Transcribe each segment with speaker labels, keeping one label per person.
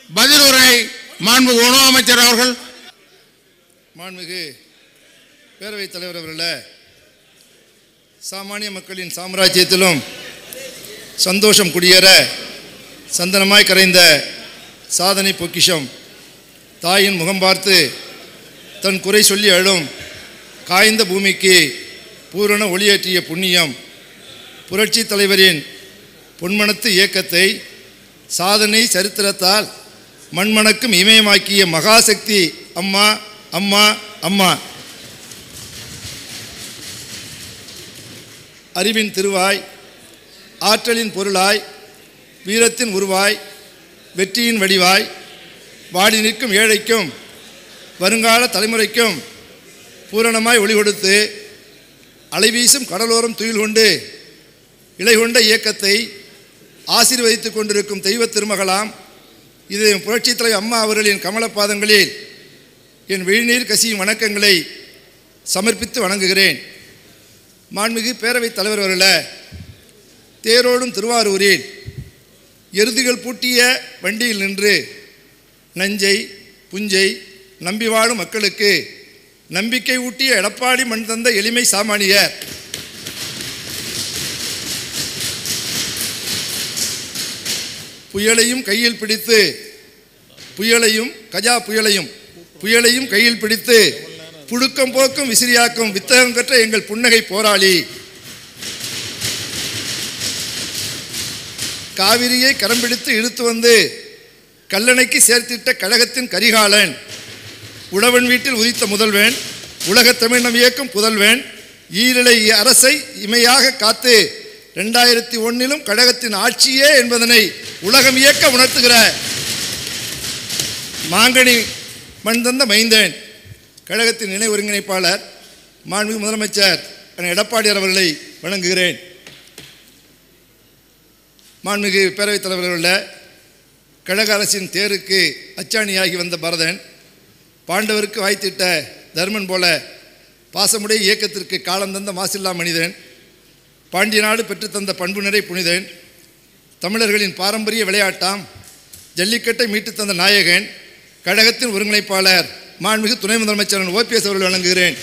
Speaker 1: பதிலுரை மாண்புமிகு உணவு அமைச்சர் அவர்கள்
Speaker 2: மாண்புமிகு பேரவைத் தலைவர் அவர்களே சாமானிய மக்களின் சாம்ராஜ்யத்திலும் சந்தோஷம் குடியேற சந்தனமாய் கரைந்த சாதனை பொக்கிஷம் தாயின் முகம் பார்த்து தன் குறை சொல்லி அழும் காய்ந்த பூமிக்கு பூரண ஒளியேற்றிய புண்ணியம் புரட்சி தலைவரின் பொன்மனத்து இயக்கத்தை சாதனை சரித்திரத்தால் மண்மணக்கும் இமயமாக்கிய மகாசக்தி அம்மா அம்மா அம்மா அறிவின் திருவாய் ஆற்றலின் பொருளாய் வீரத்தின் உருவாய் வெற்றியின் வடிவாய் வாடி நிற்கும் ஏழைக்கும் வருங்கால தலைமுறைக்கும் பூரணமாய் ஒளி கொடுத்து அலைவீசும் கடலோரம் துயில் கொண்டு இலை கொண்ட இயக்கத்தை ஆசீர்வதித்துக் கொண்டிருக்கும் தெய்வ திருமகளாம் இது புரட்சித் தலைவர் அம்மா அவர்களின் கமலப்பாதங்களில் என் விழிநீர் கசியும் வணக்கங்களை சமர்ப்பித்து வணங்குகிறேன் மாண்புமிகு பேரவைத் தலைவர் அவர்களே தேரோடும் திருவாரூரில் எருதுகள் பூட்டிய வண்டியில் நின்று நஞ்சை புஞ்சை நம்பி வாழும் மக்களுக்கு நம்பிக்கை ஊட்டிய எடப்பாடி மண் தந்த எளிமை சாமானியர் புயலையும் கையில் பிடித்து புயலையும் கஜா புயலையும் புயலையும் கையில் பிடித்து புழுக்கம் போக்கும் விசிறியாக்கும் வித்தகம் கற்ற எங்கள் புன்னகை போராளி காவிரியை கரம் பிடித்து இழுத்து வந்து கல்லணைக்கு சேர்த்திட்ட கழகத்தின் கரிகாலன் உழவன் வீட்டில் உதித்த முதல்வன் உலகத் தமிழம் இயக்கும் புதல்வன் ஈரிலை அரசை இமையாக காத்து ரெண்டாயிரத்தி ஒன்னிலும் கழகத்தின் ஆட்சியே என்பதனை உலகம் இயக்க உணர்த்துகிற மாங்கனி மண் தந்த மைந்தன் கழகத்தின் இணை ஒருங்கிணைப்பாளர் மாண்புமிகு முதலமைச்சர் அண்ணன் எடப்பாடியார் அவர்களை வணங்குகிறேன் மாண்புமிகு பேரவைத் தலைவர்கள கழக அரசின் தேருக்கு அச்சாணியாகி வந்த பரதன் பாண்டவருக்கு வாய்த்திட்ட தர்மன் போல பாசமுடைய இயக்கத்திற்கு காலம் தந்த மாசில்லா மனிதன் பாண்டிய நாடு பெற்றுத்தந்த பண்பு நிறை புனிதன் தமிழர்களின் பாரம்பரிய விளையாட்டாம் ஜல்லிக்கட்டை மீட்டுத் தந்த நாயகன் கழகத்தின் ஒருங்கிணைப்பாளர் மாண்புமிகு துணை முதலமைச்சர் ஓபிஎஸ் அவர்கள் வழங்குகிறேன்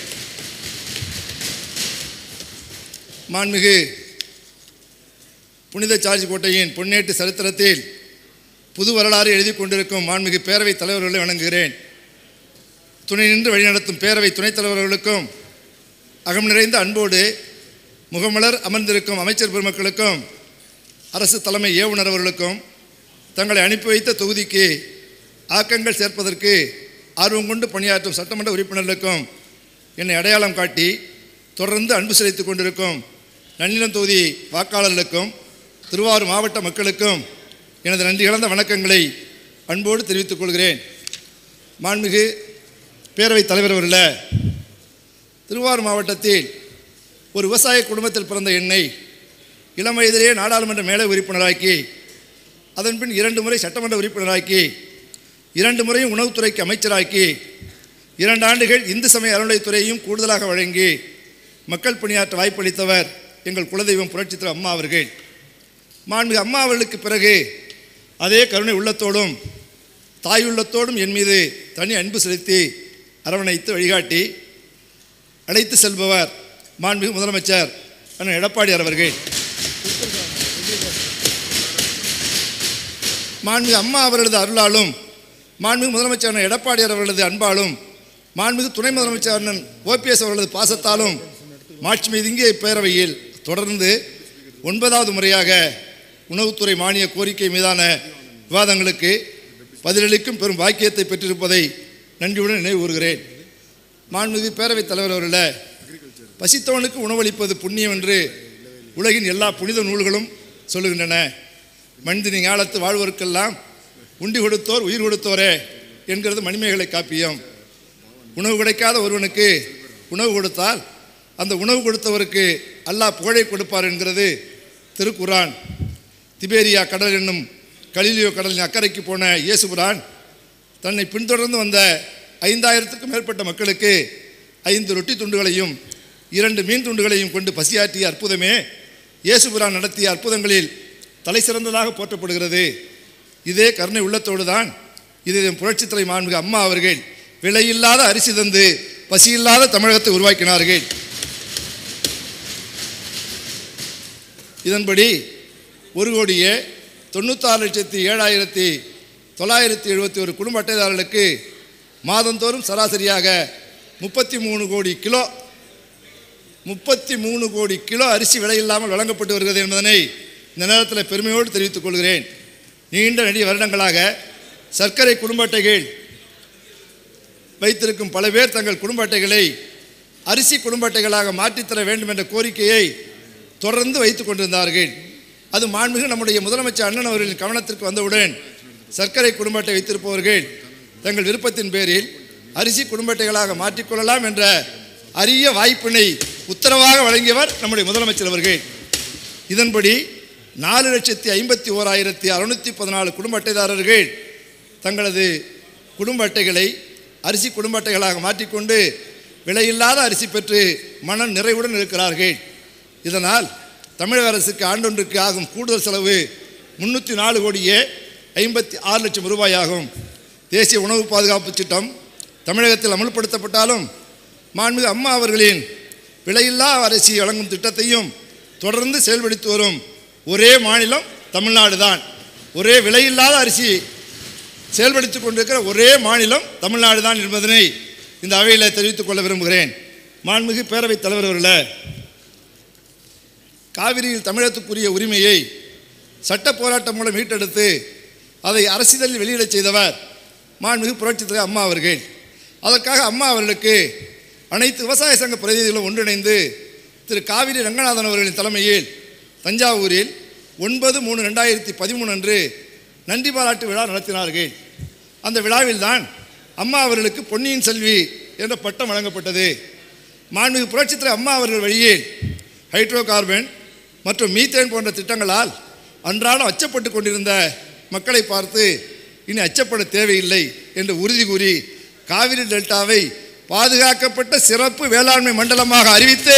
Speaker 2: மாண்புமிகு புனித சார்ஜ் கோட்டையின் பொன்னேட்டு சரித்திரத்தில் புது வரலாறு எழுதி கொண்டிருக்கும் மாண்புமிகு பேரவைத் தலைவர்களை வணங்குகிறேன் துணை நின்று வழிநடத்தும் பேரவை துணைத் தலைவர்களுக்கும் அகம் நிறைந்த அன்போடு முகமலர் அமர்ந்திருக்கும் அமைச்சர் பெருமக்களுக்கும் அரசு தலைமை ஏவுனர் அவர்களுக்கும் தங்களை அனுப்பி வைத்த தொகுதிக்கு ஆக்கங்கள் சேர்ப்பதற்கு ஆர்வம் கொண்டு பணியாற்றும் சட்டமன்ற உறுப்பினர்களுக்கும் என்னை அடையாளம் காட்டி தொடர்ந்து அன்பு செலுத்திக் கொண்டிருக்கும் நன்னிலம் தொகுதி வாக்காளர்களுக்கும் திருவாரூர் மாவட்ட மக்களுக்கும் எனது நன்றி கலந்த வணக்கங்களை அன்போடு தெரிவித்துக் கொள்கிறேன் மாண்புமிகு பேரவைத் தலைவர் அவர்களே திருவாரூர் மாவட்டத்தில் ஒரு விவசாய குடும்பத்தில் பிறந்த என்னை இளம் வயதிலேயே நாடாளுமன்ற மேலை உறுப்பினராக்கி அதன்பின் இரண்டு முறை சட்டமன்ற உறுப்பினராக்கி இரண்டு முறையும் உணவுத்துறைக்கு அமைச்சராக்கி இரண்டு ஆண்டுகள் இந்து சமய அறநிலைத்துறையையும் கூடுதலாக வழங்கி மக்கள் பணியாற்ற வாய்ப்பளித்தவர் எங்கள் குலதெய்வம் புரட்சித் தலைவர் அம்மா அவர்கள் மாண்புமிகு அம்மா அவர்களுக்கு பிறகு அதே கருணை உள்ளத்தோடும் தாய் உள்ளத்தோடும் என் மீது தனி அன்பு செலுத்தி அரவணைத்து வழிகாட்டி அழைத்து செல்பவர் மாண்புமிகு முதலமைச்சர் அண்ணன் எடப்பாடியார் அவர்கள் மாண்புமிகு அம்மா அவர்களது அருளாலும் மாண்புமிகு முதலமைச்சர் அண்ணன் எடப்பாடியார் அவர்களது அன்பாலும் மாண்புமிகு துணை முதலமைச்சர் அண்ணன் ஓபிஎஸ் அவர்களது பாசத்தாலும் மாட்சி மீதுங்கிய இப்பேரவையில் தொடர்ந்து ஒன்பதாவது முறையாக உணவுத்துறை மானிய கோரிக்கை மீதான விவாதங்களுக்கு பதிலளிக்கும் பெரும் பாக்கியத்தை பெற்றிருப்பதை நன்றியுடன் நினைவு கூறுகிறேன் மாண்புமிகு பேரவைத் தலைவர் அவர்களே பசித்தவனுக்கு உணவளிப்பது புண்ணியம் என்று உலகின் எல்லா புனித நூல்களும் சொல்லுகின்றன மனிதனி ஞாலத்து வாழ்வோருக்கெல்லாம் உண்டி கொடுத்தோர் உயிர் கொடுத்தோரே என்கிறது மணிமேகலை காப்பியம் உணவு கிடைக்காத ஒருவனுக்கு உணவு கொடுத்தால் அந்த உணவு கொடுத்தவருக்கு அல்லாஹ் புகழை கொடுப்பார் என்கிறது திருக்குரான் திபேரியா கடல் என்னும் கலிலியோ கடலின் அக்கறைக்கு போன இயேசுபுரான் தன்னை பின்தொடர்ந்து வந்த ஐந்தாயிரத்துக்கும் மேற்பட்ட மக்களுக்கு ஐந்து ரொட்டி துண்டுகளையும் இரண்டு மீன் துண்டுகளையும் கொண்டு பசியாற்றிய அற்புதமே இயேசுபுரான் நடத்திய அற்புதங்களில் தலை சிறந்ததாக போற்றப்படுகிறது இதே கருணை உள்ளத்தோடு தான் இது புரட்சித் தலைவர் மாண்புமிகு அம்மா அவர்கள் விலையில்லாத அரிசி தந்து பசியில்லாத தமிழகத்தை உருவாக்கினார்கள் இதன்படி ஒரு கோடியே தொண்ணூத்தாறு லட்சத்தி ஏழாயிரத்தி தொள்ளாயிரத்தி எழுபத்தி ஒரு குடும்ப அட்டைதாரர்களுக்கு மாதந்தோறும் சராசரியாக முப்பத்தி மூணு கோடி கிலோ முப்பத்தி மூணு கோடி கிலோ அரிசி விலையில்லாமல் வழங்கப்பட்டு வருகிறது என்பதனை இந்த நேரத்தில் பெருமையோடு தெரிவித்துக் கொள்கிறேன் நீண்ட நெடிய வருடங்களாக சர்க்கரை குடும்ப அட்டைகள் வைத்திருக்கும் பல பேர் தங்கள் குடும்ப அட்டைகளை அரிசி குடும்ப அட்டைகளாக மாற்றித்தர வேண்டும் என்ற கோரிக்கையை தொடர்ந்து வைத்துக் கொண்டிருந்தார்கள் அது மாண்புமிகு நம்முடைய முதலமைச்சர் அண்ணன் அவர்களின் கவனத்திற்கு வந்தவுடன் சர்க்கரை குடும்ப அட்டை வைத்திருப்பவர்கள் தங்கள் விருப்பத்தின் பேரில் அரிசி குடும்ப அட்டைகளாக மாற்றிக்கொள்ளலாம் என்ற அரிய வாய்ப்பினை உத்தரவாக வழங்கியவர் நம்முடைய முதலமைச்சர் அவர்கள் இதன்படி நாலு லட்சத்தி ஐம்பத்தி ஓராயிரத்தி அறுநூற்றி பதினாலு குடும்ப அட்டைதாரர்கள் தங்களது குடும்ப அட்டைகளை அரிசி குடும்ப அட்டைகளாக மாற்றிக்கொண்டு விலையில்லாத அரிசி பெற்று மன நிறைவுடன் இருக்கிறார்கள் இதனால் தமிழக அரசுக்கு ஆண்டொன்றுக்கு ஆகும் கூடுதல் செலவு முன்னூற்றி நாலு கோடியே ஐம்பத்தி ஆறு லட்சம் ரூபாயாகும் தேசிய உணவு பாதுகாப்பு திட்டம் தமிழகத்தில் அமல்படுத்தப்பட்டாலும் மாண்புமிகு அம்மா அவர்களின் விலையில்லா அரிசி வழங்கும் திட்டத்தையும் தொடர்ந்து செயல்படுத்தி வரும் ஒரே மாநிலம் தமிழ்நாடு தான் ஒரே விலையில்லாத அரிசி செயல்படுத்தி கொண்டிருக்கிற ஒரே மாநிலம் தமிழ்நாடு தான் என்பதனை இந்த அவையில் தெரிவித்துக் கொள்ள விரும்புகிறேன் மாண்புமிகு பேரவைத் தலைவர் அவர்களே காவிரியில் தமிழகத்துக்குரிய உரிமையை சட்ட போராட்டம் மூலம் மீட்டெடுத்து அதை அரசியலில் வெளியிடச் செய்தவர் மாண்புமிகு புரட்சித் தலைவர் அம்மா அவர்கள் அதற்காக அம்மா அவர்களுக்கு அனைத்து விவசாய சங்க பிரதிநிதிகளும் ஒன்றிணைந்து திரு காவிரி ரங்கநாதன் அவர்களின் தலைமையில் தஞ்சாவூரில் ஒன்பது மூணு ரெண்டாயிரத்தி பதிமூணு அன்று நன்றி பாராட்டு விழா நடத்தினார்கள் அந்த விழாவில்தான் அம்மா அவர்களுக்கு பொன்னியின் செல்வி என்ற பட்டம் வழங்கப்பட்டது மாண்புமிகு புரட்சித் தலைவர் அம்மா அவர்கள் வழியில் ஹைட்ரோ கார்பன் மற்றும் மீத்தேன் போன்ற திட்டங்களால் அன்றாடம் அச்சப்பட்டு கொண்டிருந்த மக்களை பார்த்து இனி அச்சப்பட தேவையில்லை என்று உறுதி கூறி காவிரி டெல்டாவை பாதுகாக்கப்பட்ட சிறப்பு வேளாண்மை மண்டலமாக அறிவித்து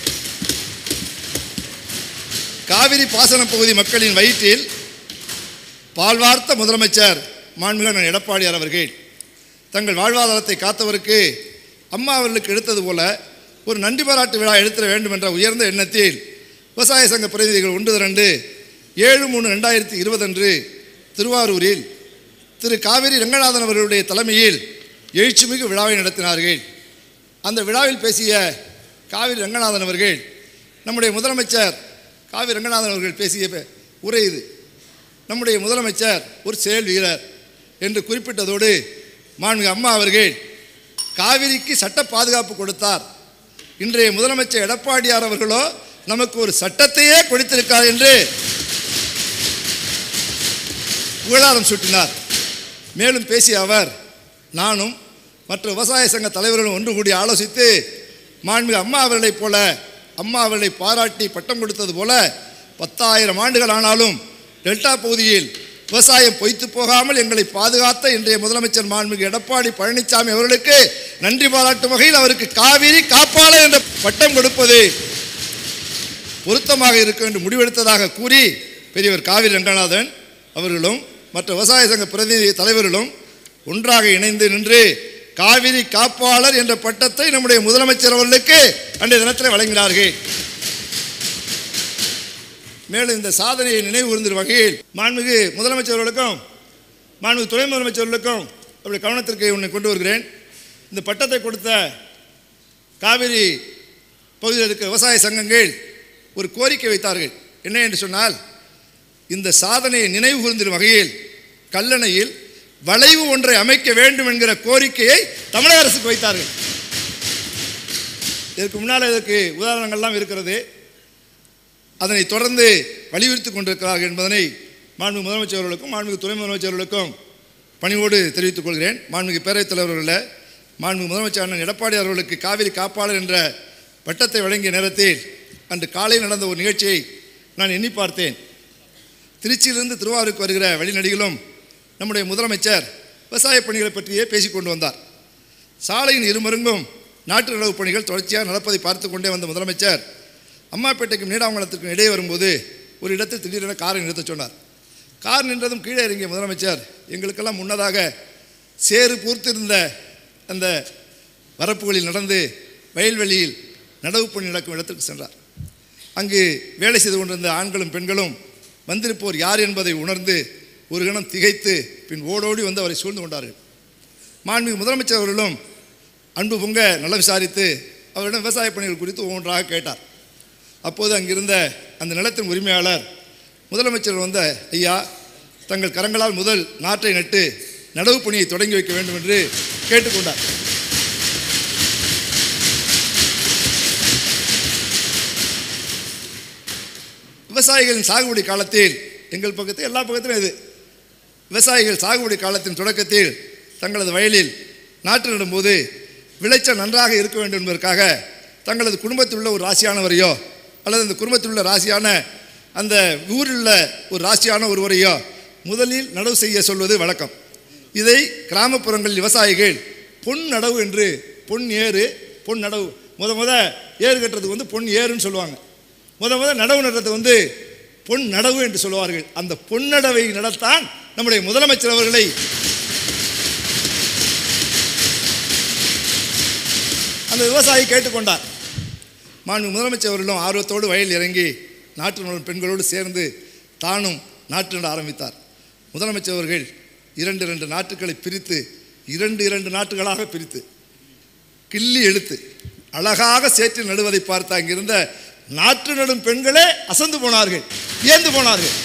Speaker 2: காவிரி பாசன பகுதி மக்களின் வயிற்றில் பால்வார்த்த முதலமைச்சர் மாண்புமிகு அண்ணன் எடப்பாடியார் அவர்கள் தங்கள் வாழ்வாதாரத்தை காத்தவருக்கு அம்மா அவர்களுக்கு எடுத்தது போல ஒரு நன்றி பாராட்டு விழா எடுத்திட வேண்டும் என்ற உயர்ந்த எண்ணத்தில் விவசாய சங்க பிரதிநிதிகள் ஒன்று திரண்டு ஏழு மூணு ரெண்டாயிரத்தி இருபது அன்று திருவாரூரில் திரு காவிரி ரங்கநாதன் அவர்களுடைய தலைமையில் எழுச்சிமிகு விழாவை நடத்தினார்கள் அந்த விழாவில் பேசிய காவிரி ரங்கநாதன் அவர்கள் நம்முடைய முதலமைச்சர் காவிரி ரங்கநாதன் அவர்கள் பேசிய பே- உரை இது நம்முடைய முதலமைச்சர் ஒரு செயல் வீரர் என்று குறிப்பிட்டதோடு மாண்புமிகு அம்மா அவர்கள் காவிரிக்கு சட்ட பாதுகாப்பு கொடுத்தார் இன்றைய முதலமைச்சர் எடப்பாடியார் அவர்களோ நமக்கு ஒரு சட்டத்தையே கொடுத்திருக்கார் என்று புகழாரம் சூட்டினார் மேலும் பேசிய அவர் நானும் மற்ற விவசாய சங்க தலைவர்களும் ஒன்று கூடி ஆலோசித்து மாண்புமிகு அம்மா அவர்களைப் போல அம்மா அவர்களை பாராட்டி பட்டம் கொடுத்தது போல பத்தாயிரம் ஆண்டுகள் ஆனாலும் டெல்டா பகுதியில் விவசாயம் பொய்த்து போகாமல் எங்களை பாதுகாத்த இன்றைய முதலமைச்சர் மாண்புமிகு எடப்பாடி பழனிசாமி அவர்களுக்கு நன்றி பாராட்டும் வகையில் அவருக்கு காவிரி காப்பாளர் என்ற பட்டம் கொடுப்பது பொருத்தமாக இருக்கும் என்று முடிவெடுத்ததாக கூறி பெரியவர் காவிரி ரங்கநாதன் அவர்களும் மற்ற விவசாய சங்க பிரதிநிதி தலைவர்களும் ஒன்றாக இணைந்து நின்று காவிரி காப்பாளர் என்ற பட்டத்தை நம்முடைய முதலமைச்சர் அவர்களுக்கு அன்றைய தினத்தில் வழங்கினார்கள் மேலும் இந்த சாதனையை நினைவு கூர்ந்திரும் வகையில் மாண்புமிகு முதலமைச்சர் அவர்களுக்கும் மாண்புமிகு துணை முதலமைச்சர் அவர்களுக்கும் அவருடைய கவனத்திற்கு உன்னை கொண்டு வருகிறேன் இந்த பட்டத்தை கொடுத்த காவிரி பகுதியில் இருக்க விவசாய சங்கங்கள் ஒரு கோரிக்கை வைத்தார்கள் என்ன என்று சொன்னால் இந்த சாதனையை நினைவு கூர்ந்திடும் வகையில் கல்லணையில் வளைவு ஒன்றை அமைக்க வேண்டும் என்கிற கோரிக்கையை தமிழக அரசுக்கு வைத்தார்கள் இதற்கு முன்னால் இதற்கு உதாரணங்கள்லாம் இருக்கிறது அதனை தொடர்ந்து வலியுறுத்தி கொண்டிருக்கிறார்கள் என்பதனை மாண்புமிகு முதலமைச்சர் அவர்களுக்கும் மாண்புமிகு துணை முதலமைச்சர் அவர்களுக்கும் பணிவோடு தெரிவித்துக் கொள்கிறேன் மாண்புமிகு பேரவைத் தலைவர் அவர்களே மாண்புமிகு முதலமைச்சர் அண்ணன் எடப்பாடி அவர்களுக்கு காவிரி காப்பாளர் என்ற பட்டத்தை வழங்கிய நேரத்தில் அன்று காலையில் நடந்த ஒரு நிகழ்ச்சியை நான் எண்ணி பார்த்தேன் திருச்சியிலிருந்து திருவாரூருக்கு வருகிற வழிநடிகளும் நம்முடைய முதலமைச்சர் விவசாய பணிகளை பற்றியே பேசிக்கொண்டு வந்தார் சாலையின் இருமருங்கும் நாட்டு நடவு பணிகள் தொடர்ச்சியாக நடப்பதை பார்த்து கொண்டே வந்த முதலமைச்சர் அம்மாப்பேட்டைக்கும் நீடாமங்கலத்திற்கும் இடையே வரும்போது ஒரு இடத்தில் திடீரென காரை நிறுத்தச் சொன்னார் கார் நின்றதும் கீழே இறங்கிய முதலமைச்சர் எங்களுக்கெல்லாம் முன்னதாக சேறு பூர்த்திருந்த அந்த வரப்புகளில் நடந்து வயல்வெளியில் நடவு பணி நடக்கும் இடத்திற்கு சென்றார் அங்கு வேலை செய்து கொண்டிருந்த ஆண்களும் பெண்களும் வந்திருப்போர் யார் என்பதை உணர்ந்து ஒரு கணம் திகைத்து பின் ஓடோடி வந்து அவரை சூழ்ந்து கொண்டார்கள் மாண்புமிகு முதலமைச்சர் அவர்களும் அன்பு பொங்க நலம் விசாரித்து அவரிடம் விவசாய பணிகள் குறித்து ஒவ்வொன்றாக கேட்டார் அப்போது அங்கிருந்த அந்த நிலத்தின் உரிமையாளர் முதலமைச்சர் வந்த ஐயா தங்கள் கரங்களால் முதல் நாற்றை நட்டு நடவு பணியை தொடங்கி வைக்க வேண்டும் என்று கேட்டுக்கொண்டார் விவசாயிகளின் சாகுபடி காலத்தில் எங்கள் பக்கத்தில் எல்லா பக்கத்திலும் இது விவசாயிகள் சாகுபடி காலத்தின் தொடக்கத்தில் தங்களது வயலில் நாற்று நடும்போது விளைச்சல் நன்றாக இருக்க வேண்டும் என்பதற்காக தங்களது குடும்பத்தில் உள்ள ஒரு ராசியானவரையோ அல்லது அந்த குடும்பத்தில் உள்ள ராசியான அந்த ஊரில் உள்ள ஒரு ராசியான ஒருவரையோ முதலில் நடவு செய்ய சொல்வது வழக்கம் இதை கிராமப்புறங்களில் விவசாயிகள் பொன் நடவு என்று பொன் ஏறு பொன் நடவு முத முத ஏறு கட்டுறதுக்கு வந்து பொன் ஏறுன்னு சொல்லுவாங்க முத முத நடவு நடுறது வந்து பொன் நடவு என்று சொல்லுவார்கள் அந்த பொன்னடவை நடத்தான் நம்முடைய முதலமைச்சர் அவர்களை அந்த விவசாயி கேட்டுக்கொண்டார் மாண்பு முதலமைச்சர் அவர்களும் ஆர்வத்தோடு வயலில் இறங்கி நாட்டு நலன் பெண்களோடு சேர்ந்து தானும் நாற்று நட ஆரம்பித்தார் முதலமைச்சர் அவர்கள் இரண்டு இரண்டு நாட்டுகளை பிரித்து இரண்டு இரண்டு நாட்டுகளாக பிரித்து கிள்ளி எடுத்து அழகாக சேற்றில் நடுவதை பார்த்து அங்கிருந்த நாற்று நடும் பெண்களே அசந்து போனார்கள் வியந்து போனார்கள்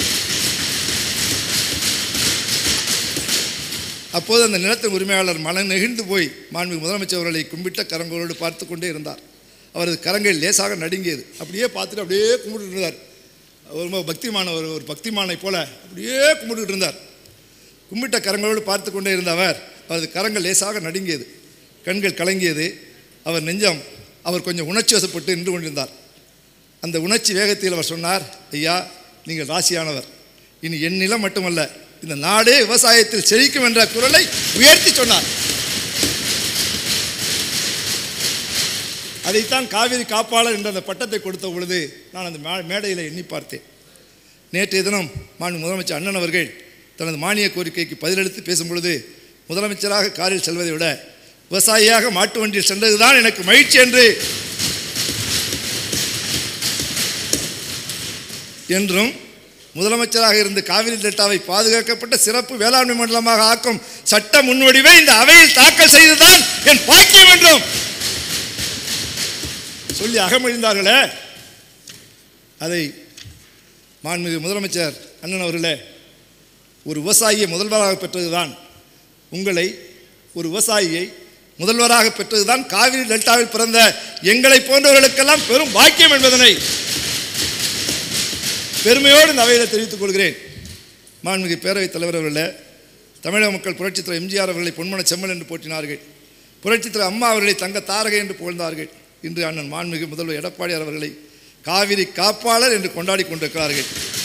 Speaker 2: அப்போது அந்த நிலத்தின் உரிமையாளர் மனம் நெகிழ்ந்து போய் மாண்புமிகு முதலமைச்சர் அவர்களை கும்பிட்ட கரங்களோடு பார்த்து கொண்டே இருந்தார் அவரது கரங்கள் லேசாக நடுங்கியது அப்படியே பார்த்துட்டு அப்படியே கும்பிட்டு இருந்தார் ஒரு ரொம்ப பக்திமான ஒரு ஒரு பக்திமானை போல அப்படியே கும்பிட்டுட்டு இருந்தார் கும்பிட்ட கரங்களோடு பார்த்து கொண்டே இருந்த அவர் அவரது கரங்கள் லேசாக நடுங்கியது கண்கள் கலங்கியது அவர் நெஞ்சம் அவர் கொஞ்சம் உணர்ச்சி வசப்பட்டு நின்று கொண்டிருந்தார் அந்த உணர்ச்சி வேகத்தில் அவர் சொன்னார் ஐயா நீங்கள் ராசியானவர் இனி என் நிலம் மட்டுமல்ல இந்த நாடே விவசாயத்தில் செழிக்கும் என்ற குரலை உயர்த்தி சொன்னார் அதைத்தான் காவிரி காப்பாளர் என்ற அந்த பட்டத்தை கொடுத்த பொழுது நான் அந்த மே- மேடையில் எண்ணி பார்த்தேன் நேற்றைய தினம் மாண்பு முதலமைச்சர் அண்ணன் அவர்கள் தனது மானிய கோரிக்கைக்கு பதிலளித்து பேசும் பொழுது முதலமைச்சராக காரில் செல்வதை விட விவசாயியாக மாட்டு வண்டியில் சென்றதுதான் எனக்கு மகிழ்ச்சி என்று என்றும் முதலமைச்சராக இருந்து காவிரி டெல்டாவை பாதுகாக்கப்பட்ட சிறப்பு வேளாண்மை மண்டலமாக ஆக்கும் சட்ட முன்வடிவை இந்த அவையில் தாக்கல் செய்துதான் என் பாக்கியம் என்றும் சொல்லி அகமழிந்தார்களே அதை மாண்புமிகு முதலமைச்சர் அண்ணன் அவர்களே ஒரு விவசாயியை முதல்வராக பெற்றதுதான் உங்களை ஒரு விவசாயியை முதல்வராக பெற்றதுதான் காவிரி டெல்டாவில் பிறந்த எங்களை போன்றவர்களுக்கெல்லாம் பெரும் பாக்கியம் என்பதனை பெருமையோடு இந்த அவையில் தெரிவித்துக் கொள்கிறேன் மாண்புமிகு பேரவைத் தலைவர் அவர்களே தமிழக மக்கள் புரட்சித் தலைவர் எம்ஜிஆர் அவர்களை பொன்மன செம்மல் என்று போற்றினார்கள் புரட்சித் தலைவர் அம்மா அவர்களை தங்க தாரகை என்று புகழ்ந்தார்கள் இன்று அண்ணன் மாண்புமிகு முதல்வர் எடப்பாடியார் அவர்களை காவிரி காப்பாளர் என்று கொண்டாடி கொண்டிருக்கிறார்கள்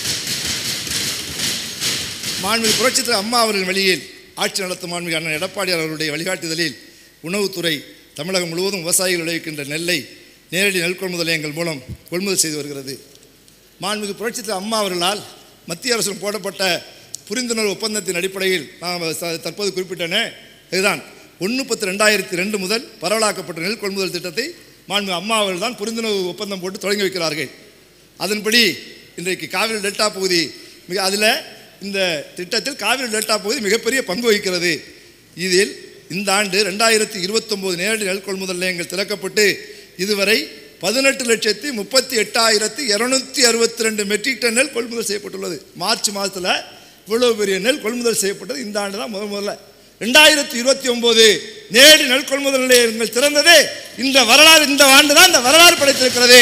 Speaker 2: மாண்புமிகு புரட்சித் தலைவர் அம்மா அவர்களின் வழியில் ஆட்சி நடத்தும் மாண்புமிகு அண்ணன் எடப்பாடியார் அவர்களுடைய வழிகாட்டுதலில் உணவுத்துறை தமிழகம் முழுவதும் விவசாயிகள் விளைவிக்கின்ற நெல்லை நேரடி நெல் கொள்முதல் நிலையங்கள் மூலம் கொள்முதல் செய்து வருகிறது மாண்புமிகு புரட்சித் தலைவர் அம்மா அவர்களால் மத்திய அரசுடன் போடப்பட்ட புரிந்துணர்வு ஒப்பந்தத்தின் அடிப்படையில் நான் ச- தற்போது குறிப்பிட்டேனே இதுதான் ஒன்று பத்து ரெண்டாயிரத்தி ரெண்டு முதல் பரவலாக்கப்பட்ட நெல் கொள்முதல் திட்டத்தை மாண்புமிகு அம்மா அவர்கள் தான் புரிந்துணர்வு ஒப்பந்தம் போட்டு தொடங்கி வைக்கிறார்கள் அதன்படி இன்றைக்கு காவிரி டெல்டா பகுதி மிக அதில் இந்த திட்டத்தில் காவிரி டெல்டா பகுதி மிகப்பெரிய பங்கு வகிக்கிறது இதில் இந்த ஆண்டு ரெண்டாயிரத்தி இருபத்தொம்போது நேரடி நெல் கொள்முதல் நிலையங்கள் திறக்கப்பட்டு இதுவரை பதினெட்டு லட்சத்தி முப்பத்தி எட்டாயிரத்தி இரநூத்தி அறுபத்தி ரெண்டு மெட்ரிக் டன் நெல் கொள்முதல் செய்யப்பட்டுள்ளது மார்ச் மாதத்தில் இவ்வளவு பெரிய நெல் கொள்முதல் செய்யப்பட்டது இந்த ஆண்டு தான் முதல் முதல்ல ரெண்டாயிரத்தி இருபத்தி ஒன்பது நேரடி நெல் கொள்முதல் நிலையங்கள் திறந்தது இந்த வரலாறு இந்த ஆண்டு தான் இந்த வரலாறு படைத்திருக்கிறது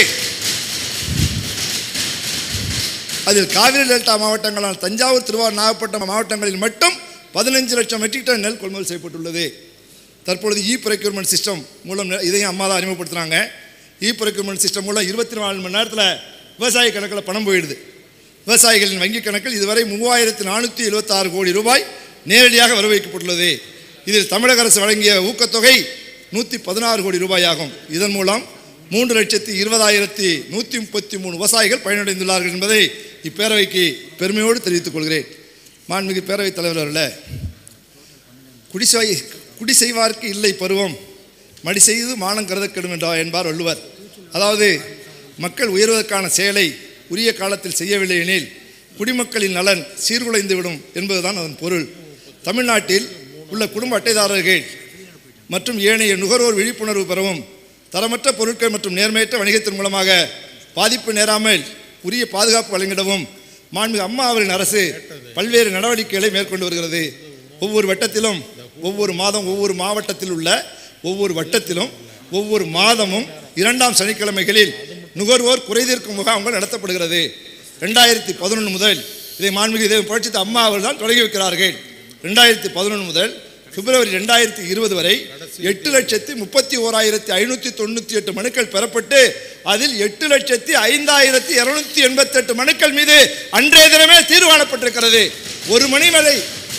Speaker 2: அதில் காவிரி டெல்டா மாவட்டங்களான தஞ்சாவூர் திருவாரூர் நாகப்பட்டினம் மாவட்டங்களில் மட்டும் பதினஞ்சு லட்சம் மெட்ரிக் டன் நெல் கொள்முதல் செய்யப்பட்டுள்ளது தற்பொழுது இ ப்ரொக்யூர்மெண்ட் சிஸ்டம் மூலம் நெ- இதையும் அம்மா தான் அறிமுகப்படுத்துகிறாங்க இ ப்ரொக்யூர்மெண்ட் சிஸ்டம் மூலம் இருபத்தி நாலு மணி நேரத்தில் விவசாய கணக்கில் பணம் போயிடுது விவசாயிகளின் வங்கி கணக்கில் இதுவரை மூவாயிரத்து நானூற்றி எழுபத்தாறு கோடி ரூபாய் நேரடியாக வரவைக்கப்பட்டுள்ளது இதில் தமிழக அரசு வழங்கிய ஊக்கத்தொகை நூற்றி பதினாறு கோடி ரூபாயாகும் இதன் மூலம் மூன்று லட்சத்தி இருபதாயிரத்தி நூற்றி முப்பத்தி மூணு விவசாயிகள் பயனடைந்துள்ளார்கள் என்பதை இப்பேரவைக்கு பெருமையோடு தெரிவித்துக் கொள்கிறேன் மாண்புமிகு பேரவைத் தலைவர் அவர்களே குடி செய் குடி செய்வார்க்கு இல்லை பருவம் மடி செய்து மானம் கருதக்கெடும் என்றார் என்பார் வள்ளுவர் அதாவது மக்கள் உயர்வதற்கான செயலை உரிய காலத்தில் செய்யவில்லை எனில் குடிமக்களின் நலன் சீர்குலைந்துவிடும் என்பதுதான் அதன் பொருள் தமிழ்நாட்டில் உள்ள குடும்ப அட்டைதாரர்கள் மற்றும் ஏனைய நுகர்வோர் விழிப்புணர்வு பெறவும் தரமற்ற பொருட்கள் மற்றும் நேர்மையற்ற வணிகத்தின் மூலமாக பாதிப்பு நேராமல் உரிய பாதுகாப்பு வழங்கிடவும் மாண்புமிகு அம்மா அவரின் அரசு பல்வேறு நடவடிக்கைகளை மேற்கொண்டு வருகிறது ஒவ்வொரு வட்டத்திலும் ஒவ்வொரு மாதம் ஒவ்வொரு மாவட்டத்தில் உள்ள ஒவ்வொரு வட்டத்திலும் ஒவ்வொரு மாதமும் இரண்டாம் சனிக்கிழமைகளில் நுகர்வோர் குறைதீர்க்கும் முகாம்கள் நடத்தப்படுகிறது ரெண்டாயிரத்தி பதினொன்று முதல் இதை மாண்புமிகு இதை புரட்சித்த அம்மா அவர்கள் தான் தொடங்கி வைக்கிறார்கள் ரெண்டாயிரத்தி பதினொன்று முதல் பிப்ரவரி ரெண்டாயிரத்தி இருபது வரை எட்டு லட்சத்தி முப்பத்தி ஓராயிரத்தி ஐநூற்றி தொண்ணூற்றி எட்டு மனுக்கள் பெறப்பட்டு அதில் எட்டு லட்சத்தி ஐந்தாயிரத்தி இருநூத்தி எண்பத்தெட்டு மனுக்கள் மீது அன்றைய தினமே தீர்வு காணப்பட்டிருக்கிறது ஒரு மணி வரை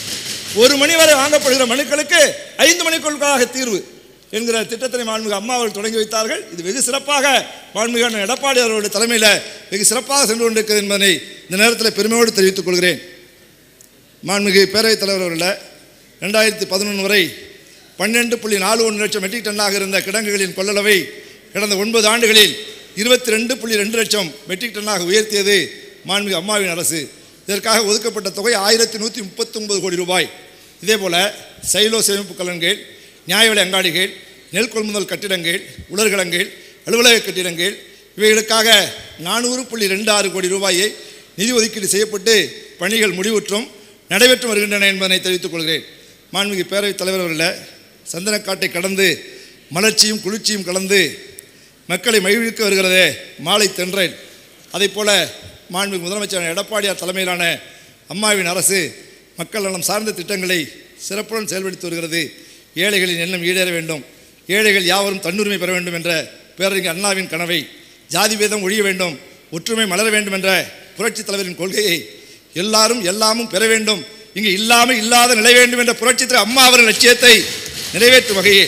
Speaker 2: ஒரு மணி வரை வாங்கப்படுகிற மனுக்களுக்கு ஐந்து மணிக்குள்ளாக தீர்வு என்கிற திட்டத்தினை மாண்புமிகு அம்மா அவர்கள் தொடங்கி வைத்தார்கள் இது வெகு சிறப்பாக மாண்புமிகு அண்ணன் எடப்பாடி அவர்களுடைய தலைமையில் வெகு சிறப்பாக சென்று கொண்டிருக்கிறது என்பதை இந்த நேரத்தில் பெருமையோடு தெரிவித்துக் கொள்கிறேன் மாண்புமிகு பேரவைத் தலைவர் அவர்கள ரெண்டாயிரத்தி பதினொன்று வரை பன்னெண்டு புள்ளி நாலு ஒன்று லட்சம் மெட்ரிக் டன்னாக இருந்த கிடங்குகளின் கொள்ளளவை கடந்த ஒன்பது ஆண்டுகளில் இருபத்தி ரெண்டு புள்ளி ரெண்டு லட்சம் மெட்ரிக் டன்னாக உயர்த்தியது மாண்புமிகு அம்மாவின் அரசு இதற்காக ஒதுக்கப்பட்ட தொகை ஆயிரத்தி நூற்றி முப்பத்தொன்பது கோடி ரூபாய் இதேபோல சைலோ சேமிப்பு கலன்கள் நியாய விலை அங்காடிகள் நெல் கொள்முதல் கட்டிடங்கள் உலர்களங்கள் அலுவலக கட்டிடங்கள் இவைகளுக்காக நானூறு புள்ளி ரெண்டு ஆறு கோடி ரூபாயை நிதி ஒதுக்கீடு செய்யப்பட்டு பணிகள் முடிவுற்றும் நடைபெற்று வருகின்றன என்பதனை தெரிவித்துக் கொள்கிறேன் மாண்புமிகு பேரவைத் தலைவர் அவர்கள சந்தனக்காட்டை கடந்து மலர்ச்சியும் குளிர்ச்சியும் கலந்து மக்களை மகிழ்விக்க வருகிறதே மாலை தென்றல் அதைப் போல மாண்புமிகு முதலமைச்சர் எடப்பாடியார் தலைமையிலான அம்மாவின் அரசு மக்கள் நலம் சார்ந்த திட்டங்களை சிறப்புடன் செயல்படுத்தி வருகிறது ஏழைகளின் எண்ணம் ஈடேற வேண்டும் ஏழைகள் யாவரும் தன்னுரிமை பெற வேண்டும் என்ற பேரறிஞர் அண்ணாவின் கனவை ஜாதி பேதம் ஒழிய வேண்டும் ஒற்றுமை மலர வேண்டும் என்ற புரட்சித் தலைவரின் கொள்கையை எல்லாரும் எல்லாமும் பெற வேண்டும் இங்கு இல்லாமல் இல்லாத நிலை வேண்டும் என்ற புரட்சித் தலைவர் அம்மா அவரின் லட்சியத்தை நிறைவேற்றும் வகையில்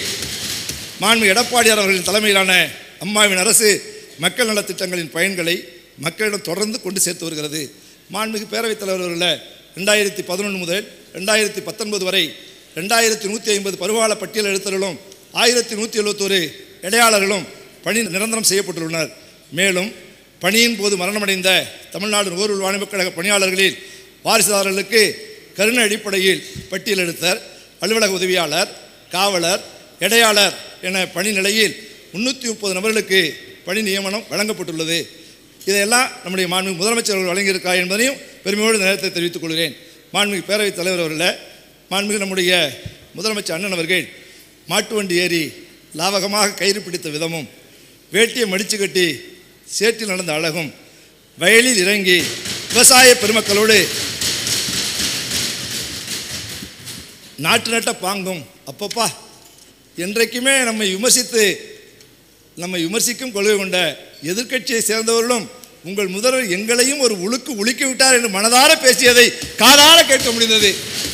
Speaker 2: மாண்பு எடப்பாடியார் அவர்களின் தலைமையிலான அம்மாவின் அரசு மக்கள் நலத் திட்டங்களின் பயன்களை மக்களிடம் தொடர்ந்து கொண்டு சேர்த்து வருகிறது மாண்புமிகு பேரவைத் தலைவர் அவர்கள ரெண்டாயிரத்தி பதினொன்று முதல் ரெண்டாயிரத்தி பத்தொன்பது வரை ரெண்டாயிரத்தி நூற்றி ஐம்பது பருவால பட்டியல் எழுத்தர்களும் ஆயிரத்தி நூற்றி எழுபத்தோரு இடையாளர்களும் பணி நிரந்தரம் செய்யப்பட்டுள்ளனர் மேலும் பணியின் போது மரணமடைந்த தமிழ்நாடு நுகர்வோர் வாணிபக் கழக பணியாளர்களில் வாரிசுதாரர்களுக்கு கருணை அடிப்படையில் பட்டியலெடுத்தர் அலுவலக உதவியாளர் காவலர் இடையாளர் என பணி நிலையில் முன்னூற்றி முப்பது நபர்களுக்கு பணி நியமனம் வழங்கப்பட்டுள்ளது இதையெல்லாம் நம்முடைய மாண்புமிகு முதலமைச்சர் அவர்கள் வழங்கியிருக்கார் என்பதையும் பெருமையோடு இந்த நேரத்தை தெரிவித்துக் கொள்கிறேன் மாண்புமிகு பேரவைத் தலைவர் அவர்கள மாண்புமிகு நம்முடைய முதலமைச்சர் அண்ணன் அவர்கள் மாட்டு வண்டி ஏறி லாவகமாக கயிறு பிடித்த விதமும் வேட்டியை மடிச்சு கட்டி சேற்றில் நடந்த அழகும் வயலில் இறங்கி விவசாய பெருமக்களோடு நாட்டு நட்ட பாங்கும் அப்பப்பா என்றைக்குமே நம்மை விமர்சித்து நம்மை விமர்சிக்கும் கொள்கை கொண்ட எதிர்க்கட்சியை சேர்ந்தவர்களும் உங்கள் முதல்வர் எங்களையும் ஒரு உழுக்கு உலுக்கி விட்டார் என்று மனதார பேசியதை காதார கேட்க முடிந்தது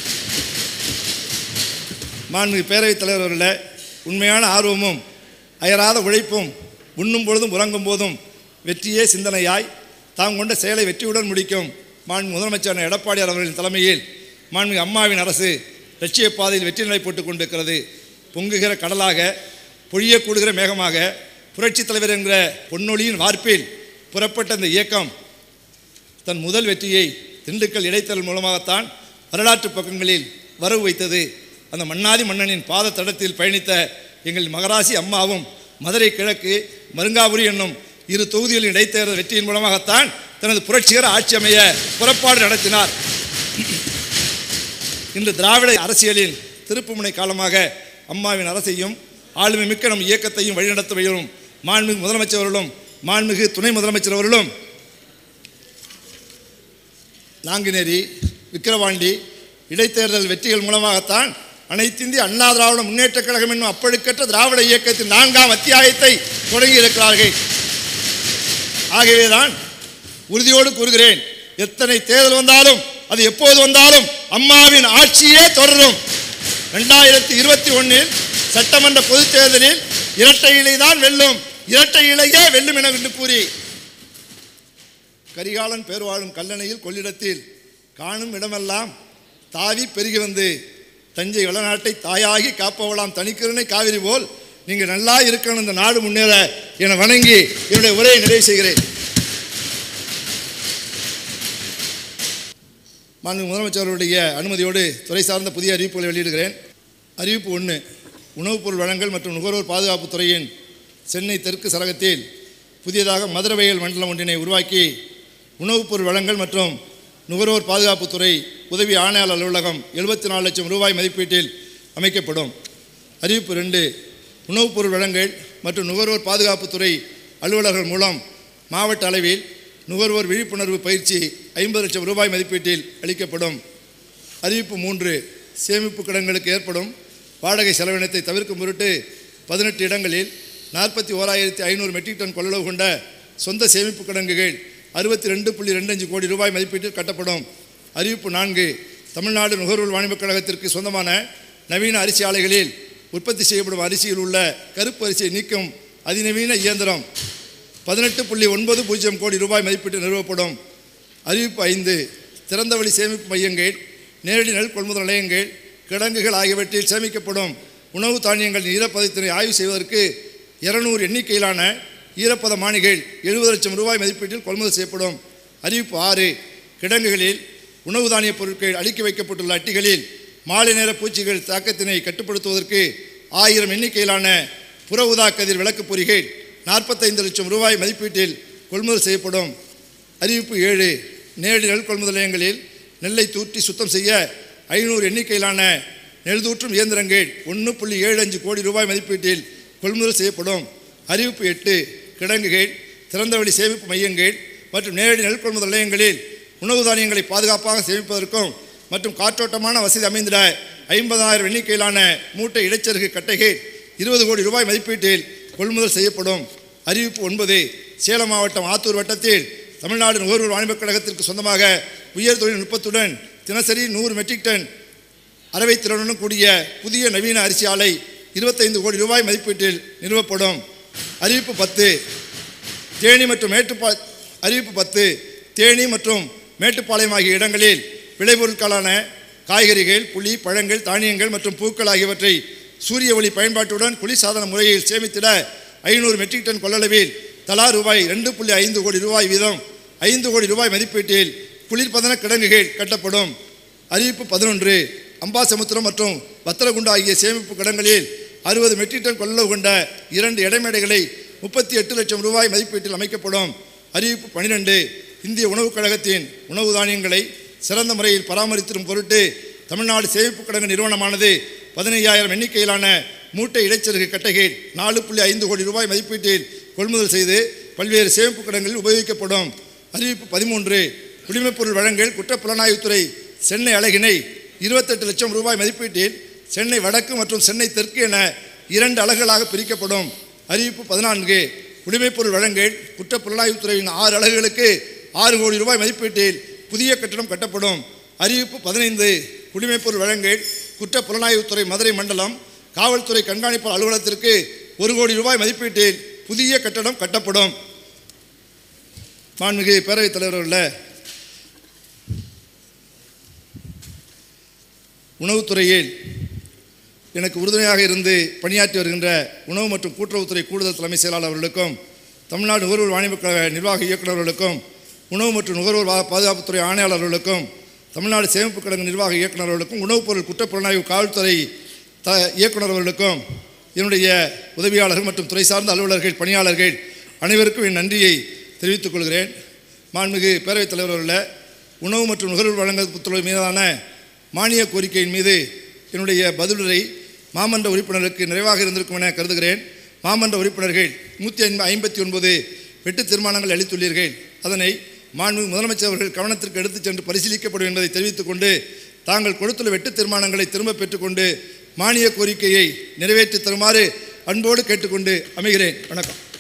Speaker 2: மாண்புமிகு பேரவைத் தலைவர் அவர்கள உண்மையான ஆர்வமும் அயராத உழைப்பும் உண்ணும் பொழுதும் உறங்கும் போதும் வெற்றியே சிந்தனையாய் தாம் கொண்ட செயலை வெற்றியுடன் முடிக்கும் மாண்பு முதலமைச்சர் எடப்பாடியார் அவர்களின் தலைமையில் மாண்புமிகு அம்மாவின் அரசு லட்சிய பாதையில் வெற்றி நிலை போட்டுக் கொண்டிருக்கிறது பொங்குகிற கடலாக பொழியக்கூடுகிற மேகமாக புரட்சித் தலைவர் என்கிற பொன்னொழியின் வார்ப்பில் புறப்பட்ட இந்த இயக்கம் தன் முதல் வெற்றியை திண்டுக்கல் இடைத்தரல் மூலமாகத்தான் வரலாற்று பக்கங்களில் வரவு வைத்தது அந்த மன்னாதி மன்னனின் பாத தடத்தில் பயணித்த எங்கள் மகராசி அம்மாவும் மதுரை கிழக்கு மருங்காபுரி என்னும் இரு தொகுதிகளின் இடைத்தேர்தல் வெற்றியின் மூலமாகத்தான் தனது புரட்சிகர ஆட்சி அமைய புறப்பாடு நடத்தினார் இன்று திராவிட அரசியலில் திருப்புமுனை காலமாக அம்மாவின் அரசையும் ஆளுமை மிக்க நம் இயக்கத்தையும் வழிநடத்த வரும் மாண்புமிகு முதலமைச்சர் அவர்களும் மாண்புமிகு துணை முதலமைச்சர் அவர்களும் நாங்குநேரி விக்கிரவாண்டி இடைத்தேர்தல் வெற்றிகள் மூலமாகத்தான் அனைத்திந்திய அண்ணா திராவிட முன்னேற்றக் கழகம் என்னும் அப்பழுக்கற்ற திராவிட இயக்கத்தின் நான்காம் அத்தியாயத்தை தொடங்கி இருக்கிறார்கள் ஆகவேதான் உறுதியோடு கூறுகிறேன் எத்தனை தேர்தல் வந்தாலும் அது எப்போது வந்தாலும் அம்மாவின் ஆட்சியே தொடரும் ரெண்டாயிரத்தி இருபத்தி ஒன்றில் சட்டமன்ற பொதுத் தேர்தலில் இரட்டை இலை தான் வெல்லும் இரட்டை இலையே வெல்லும் என என்று கூறி கரிகாலன் பேர் வாழும் கல்லணையில் கொள்ளிடத்தில் காணும் இடமெல்லாம் தாவி பெருகி வந்து தஞ்சை வளநாட்டை தாயாகி காப்பவளாம் தனிக்கருணை காவிரி போல் நீங்கள் நல்லா இருக்கணும் இந்த நாடு முன்னேற என வணங்கி என்னுடைய உரையை நிறைவு செய்கிறேன் மாண்பு முதலமைச்சருடைய அனுமதியோடு துறை சார்ந்த புதிய அறிவிப்புகளை வெளியிடுகிறேன் அறிவிப்பு ஒன்று உணவுப் பொருள் வழங்கல் மற்றும் நுகர்வோர் பாதுகாப்புத் துறையின் சென்னை தெற்கு சரகத்தில் புதியதாக மதுரவையல் மண்டலம் ஒன்றினை உருவாக்கி உணவுப் பொருள் வழங்கல் மற்றும் நுகர்வோர் பாதுகாப்புத்துறை உதவி ஆணையாளர் அலுவலகம் எழுபத்தி நாலு லட்சம் ரூபாய் மதிப்பீட்டில் அமைக்கப்படும் அறிவிப்பு ரெண்டு உணவுப் பொருள் வழங்கல் மற்றும் நுகர்வோர் பாதுகாப்புத்துறை அலுவலர்கள் மூலம் மாவட்ட அளவில் நுகர்வோர் விழிப்புணர்வு பயிற்சி ஐம்பது லட்சம் ரூபாய் மதிப்பீட்டில் அளிக்கப்படும் அறிவிப்பு மூன்று சேமிப்பு கிடங்களுக்கு ஏற்படும் வாடகை செலவினத்தை தவிர்க்கும் பொருட்டு பதினெட்டு இடங்களில் நாற்பத்தி ஓராயிரத்தி ஐநூறு மெட்ரிக் டன் கொள்ளளவு கொண்ட சொந்த சேமிப்பு கிடங்குகள் அறுபத்தி ரெண்டு புள்ளி ரெண்டு அஞ்சு கோடி ரூபாய் மதிப்பீட்டில் கட்டப்படும் அறிவிப்பு நான்கு தமிழ்நாடு நுகர்வோர் வாணிபக் கழகத்திற்கு சொந்தமான நவீன அரிசி ஆலைகளில் உற்பத்தி செய்யப்படும் அரிசியில் உள்ள கருப்பு அரிசியை நீக்கும் அதிநவீன இயந்திரம் பதினெட்டு புள்ளி ஒன்பது பூஜ்ஜியம் கோடி ரூபாய் மதிப்பீட்டில் நிறுவப்படும் அறிவிப்பு ஐந்து திறந்தவெளி சேமிப்பு மையங்கள் நேரடி நெல் கொள்முதல் நிலையங்கள் கிடங்குகள் ஆகியவற்றில் சேமிக்கப்படும் உணவு தானியங்களின் ஈரப்பதத்தினை ஆய்வு செய்வதற்கு இருநூறு எண்ணிக்கையிலான ஈரப்பத மானிகள் எழுபது லட்சம் ரூபாய் மதிப்பீட்டில் கொள்முதல் செய்யப்படும் அறிவிப்பு ஆறு கிடங்குகளில் உணவு தானிய பொருட்கள் அடுக்கி வைக்கப்பட்டுள்ள அட்டிகளில் மாலை நேர பூச்சிகள் தாக்கத்தினை கட்டுப்படுத்துவதற்கு ஆயிரம் எண்ணிக்கையிலான புற ஊதா கதிர் விளக்கு பொறிகள் நாற்பத்தைந்து லட்சம் ரூபாய் மதிப்பீட்டில் கொள்முதல் செய்யப்படும் அறிவிப்பு ஏழு நேரடி நெல் கொள்முதல் நிலையங்களில் நெல்லை தூற்றி சுத்தம் செய்ய ஐநூறு எண்ணிக்கையிலான நெல் தூற்றும் இயந்திரங்கள் ஒன்று புள்ளி ஏழு அஞ்சு கோடி ரூபாய் மதிப்பீட்டில் கொள்முதல் செய்யப்படும் அறிவிப்பு எட்டு கிடங்குகள் திறந்தவெளி சேமிப்பு மையங்கள் மற்றும் நேரடி நெல் கொள்முதல் நிலையங்களில் உணவு தானியங்களை பாதுகாப்பாக சேமிப்பதற்கும் மற்றும் காற்றோட்டமான வசதி அமைந்திட ஐம்பதாயிரம் எண்ணிக்கையிலான மூட்டை இடைச்சருகு கட்டைகள் இருபது கோடி ரூபாய் மதிப்பீட்டில் கொள்முதல் செய்யப்படும் அறிவிப்பு ஒன்பது சேலம் மாவட்டம் ஆத்தூர் வட்டத்தில் தமிழ்நாடு நுகர்வோர் வாணிபக் கழகத்திற்கு சொந்தமாக உயர் தொழில்நுட்பத்துடன் தினசரி நூறு மெட்ரிக் டன் அறவை திறனுடன் கூடிய புதிய நவீன அரிசி ஆலை இருபத்தைந்து கோடி ரூபாய் மதிப்பீட்டில் நிறுவப்படும் அறிவிப்பு பத்து தேனி மற்றும் மேட்டுப்பா அறிவிப்பு பத்து தேனி மற்றும் மேட்டுப்பாளையம் ஆகிய இடங்களில் விளைபொருட்களான காய்கறிகள் புளி பழங்கள் தானியங்கள் மற்றும் பூக்கள் ஆகியவற்றை சூரிய ஒளி பயன்பாட்டுடன் குளிர்சாதன முறையில் சேமித்திட ஐநூறு மெட்ரிக் டன் கொள்ளளவில் தலா ரூபாய் ரெண்டு புள்ளி ஐந்து கோடி ரூபாய் வீதம் ஐந்து கோடி ரூபாய் மதிப்பீட்டில் குளிர்பதன கிடங்குகள் கட்டப்படும் அறிவிப்பு பதினொன்று அம்பாசமுத்திரம் மற்றும் வத்தலகுண்டு ஆகிய சேமிப்பு கிடங்களில் அறுபது மெட்ரிக் டன் கொள்ளளவு கொண்ட இரண்டு இடைமேடைகளை முப்பத்தி எட்டு லட்சம் ரூபாய் மதிப்பீட்டில் அமைக்கப்படும் அறிவிப்பு பனிரெண்டு இந்திய உணவுக் கழகத்தின் உணவு தானியங்களை சிறந்த முறையில் பராமரித்திடும் பொருட்டு தமிழ்நாடு சேமிப்பு கிடங்கு நிறுவனமானது பதினையாயிரம் எண்ணிக்கையிலான மூட்டை இடைச்சருகு கட்டைகள் நாலு புள்ளி ஐந்து கோடி ரூபாய் மதிப்பீட்டில் கொள்முதல் செய்து பல்வேறு சேமிப்பு கிடங்களில் உபயோகிக்கப்படும் அறிவிப்பு பதிமூன்று குடிமைப்பொருள் வழங்கல் குற்றப்புலனாய்வுத்துறை சென்னை அழகினை இருபத்தெட்டு லட்சம் ரூபாய் மதிப்பீட்டில் சென்னை வடக்கு மற்றும் சென்னை தெற்கு என இரண்டு அலகுகளாக பிரிக்கப்படும் அறிவிப்பு பதினான்கு குடிமைப்பொருள் வழங்கல் குற்றப்புலனாய்வுத்துறையின் ஆறு அலகுகளுக்கு ஆறு கோடி ரூபாய் மதிப்பீட்டில் புதிய கட்டடம் கட்டப்படும் அறிவிப்பு பதினைந்து குடிமைப்பொருள் வழங்கல் குற்றப்புலனாய்வுத்துறை மதுரை மண்டலம் காவல்துறை கண்காணிப்பாளர் அலுவலகத்திற்கு ஒரு கோடி ரூபாய் மதிப்பீட்டில் புதிய கட்டடம் கட்டப்படும் மாண்புமிகு பேரவைத் தலைவர் அவர்களே உணவுத்துறையில் எனக்கு உறுதுணையாக இருந்து பணியாற்றி வருகின்ற உணவு மற்றும் கூட்டுறவுத்துறை கூடுதல் தலைமை செயலாளர் அவர்களுக்கும் தமிழ்நாடு நுகர்வோர் வாணிபக் கழக நிர்வாக இயக்குநர்களுக்கும் உணவு மற்றும் நுகர்வோர் பா- பாதுகாப்புத்துறை ஆணையாளர்களுக்கும் தமிழ்நாடு சேமிப்பு கிடங்கு நிர்வாக இயக்குநர்களுக்கும் உணவுப் பொருள் குற்றப்புலனாய்வு காவல்துறை த இயக்குனர் அவர்களுக்கும் என்னுடைய உதவியாளர்கள் மற்றும் துறை சார்ந்த அலுவலர்கள் பணியாளர்கள் அனைவருக்கும் என் நன்றியை தெரிவித்துக் கொள்கிறேன் மாண்புமிகு பேரவைத் தலைவர் அவர்களே உணவு மற்றும் நுகர்வோர் வழங்கல் மீதான மானிய கோரிக்கையின் மீது என்னுடைய பதிலுரை மாமன்ற உறுப்பினருக்கு நிறைவாக இருந்திருக்கும் என கருதுகிறேன் மாமன்ற உறுப்பினர்கள் நூற்றி ஐம்பத்தி ஒன்பது வெட்டு தீர்மானங்கள் அளித்துள்ளீர்கள் அதனை மாண்பு முதலமைச்சர் அவர்கள் கவனத்திற்கு எடுத்துச் சென்று பரிசீலிக்கப்படும் என்பதை தெரிவித்துக் கொண்டு தாங்கள் கொடுத்துள்ள வெட்டு தீர்மானங்களை திரும்ப பெற்றுக்கொண்டு மானிய கோரிக்கையை நிறைவேற்றி தருமாறு அன்போடு கேட்டுக்கொண்டு அமைகிறேன் வணக்கம்